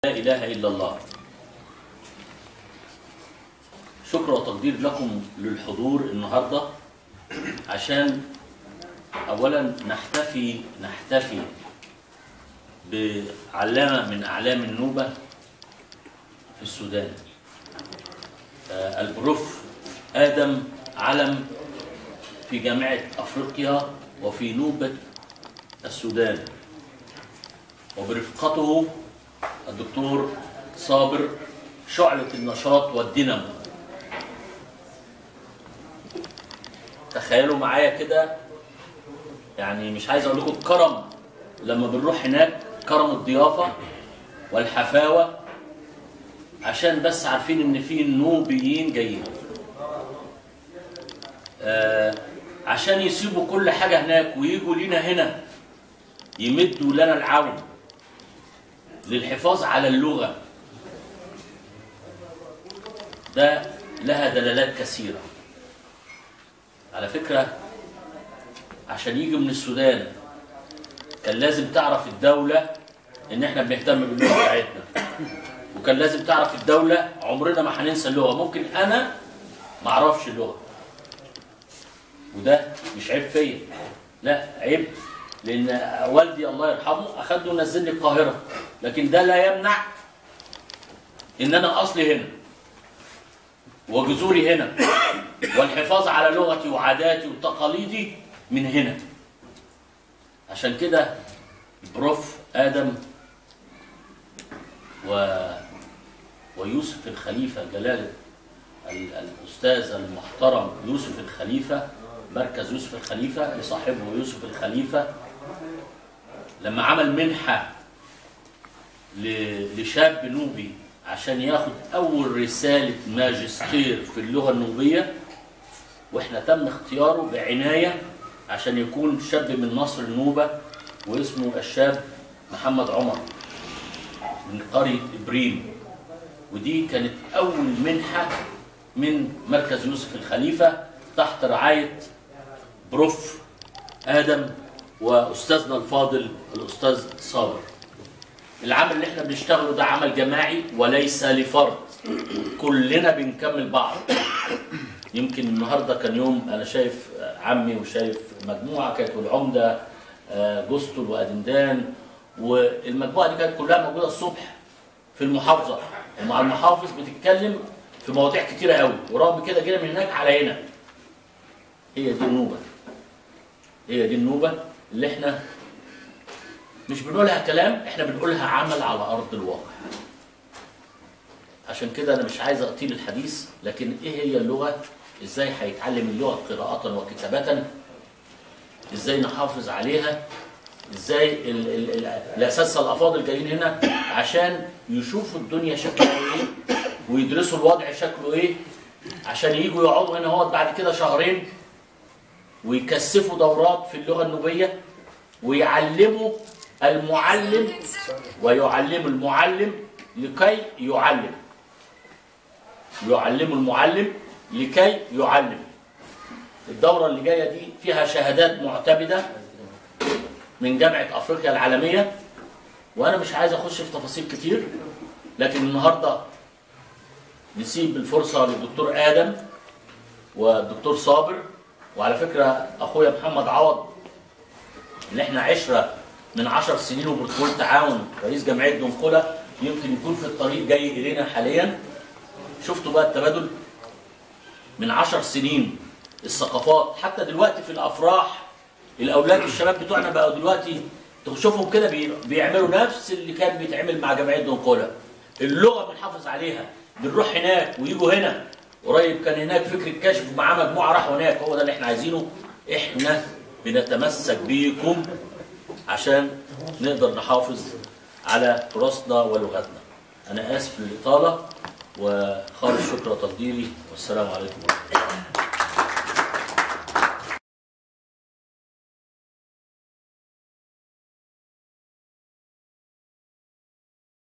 لا إله إلا الله شكر وتقدير لكم للحضور النهاردة عشان أولا نحتفي نحتفي بعلامة من أعلام النوبة في السودان آه، البروف آدم علم في جامعة أفريقيا وفي نوبة السودان وبرفقته الدكتور صابر شعلة النشاط والدينامو تخيلوا معايا كده يعني مش عايز اقول لكم الكرم لما بنروح هناك كرم الضيافة والحفاوة عشان بس عارفين ان في نوبيين جايين آه عشان يسيبوا كل حاجة هناك ويجوا لينا هنا يمدوا لنا العون للحفاظ على اللغة ده لها دلالات كثيرة على فكرة عشان يجي من السودان كان لازم تعرف الدولة ان احنا بنهتم باللغة بتاعتنا وكان لازم تعرف الدولة عمرنا ما هننسى اللغة ممكن انا ما اعرفش اللغة وده مش عيب فيا لا عيب لان والدي الله يرحمه اخده ونزلني القاهره لكن ده لا يمنع ان انا اصلي هنا وجذوري هنا والحفاظ على لغتي وعاداتي وتقاليدي من هنا عشان كده بروف ادم و ويوسف الخليفه جلاله ال- الاستاذ المحترم يوسف الخليفه مركز يوسف الخليفه لصاحبه يوسف الخليفه لما عمل منحه ل- لشاب نوبي عشان ياخد اول رساله ماجستير في اللغه النوبيه واحنا تم اختياره بعنايه عشان يكون شاب من مصر النوبه واسمه الشاب محمد عمر من قريه ابريم ودي كانت اول منحه من مركز يوسف الخليفه تحت رعايه بروف ادم واستاذنا الفاضل الاستاذ صابر العمل اللي احنا بنشتغله ده عمل جماعي وليس لفرد كلنا بنكمل بعض يمكن النهارده كان يوم انا شايف عمي وشايف مجموعه كانت العمده آه، جوستل وادندان والمجموعه دي كانت كلها موجوده الصبح في المحافظه ومع المحافظ بتتكلم في مواضيع كتيره قوي ورغم كده جينا من هناك على هنا هي دي النوبه هي دي النوبه اللي احنا مش بنقولها كلام احنا بنقولها عمل على ارض الواقع عشان كده انا مش عايز اطيل الحديث لكن ايه هي اللغه ازاي هيتعلم اللغه قراءه وكتابه ازاي نحافظ عليها ازاي ال- ال- ال- الاساتذه الافاضل جايين هنا عشان يشوفوا الدنيا شكلها ايه ويدرسوا الوضع شكله ايه عشان يجوا يقعدوا هنا هو بعد كده شهرين ويكثفوا دورات في اللغه النوبيه ويعلموا المعلم ويعلم المعلم لكي يعلم يعلم المعلم لكي يعلم الدورة اللي جاية دي فيها شهادات معتمدة من جامعة أفريقيا العالمية وأنا مش عايز أخش في تفاصيل كتير لكن النهاردة نسيب الفرصة للدكتور آدم والدكتور صابر وعلى فكرة أخويا محمد عوض اللي احنا عشرة من عشر سنين وبروتوكول تعاون رئيس جمعية دنقلة يمكن يكون في الطريق جاي إلينا حاليا شفتوا بقى التبادل من عشر سنين الثقافات حتى دلوقتي في الأفراح الأولاد والشباب بتوعنا بقوا دلوقتي تشوفهم كده بي- بيعملوا نفس اللي كان بيتعمل مع جمعية دنقلة اللغة بنحافظ عليها بنروح هناك ويجوا هنا قريب كان هناك فكر الكشف ومعاه مجموعة راحوا هناك هو ده اللي احنا عايزينه احنا بنتمسك بيكم عشان نقدر نحافظ على تراثنا ولغتنا انا اسف للاطاله وخالص شكر وتقديري والسلام عليكم ورحمه الله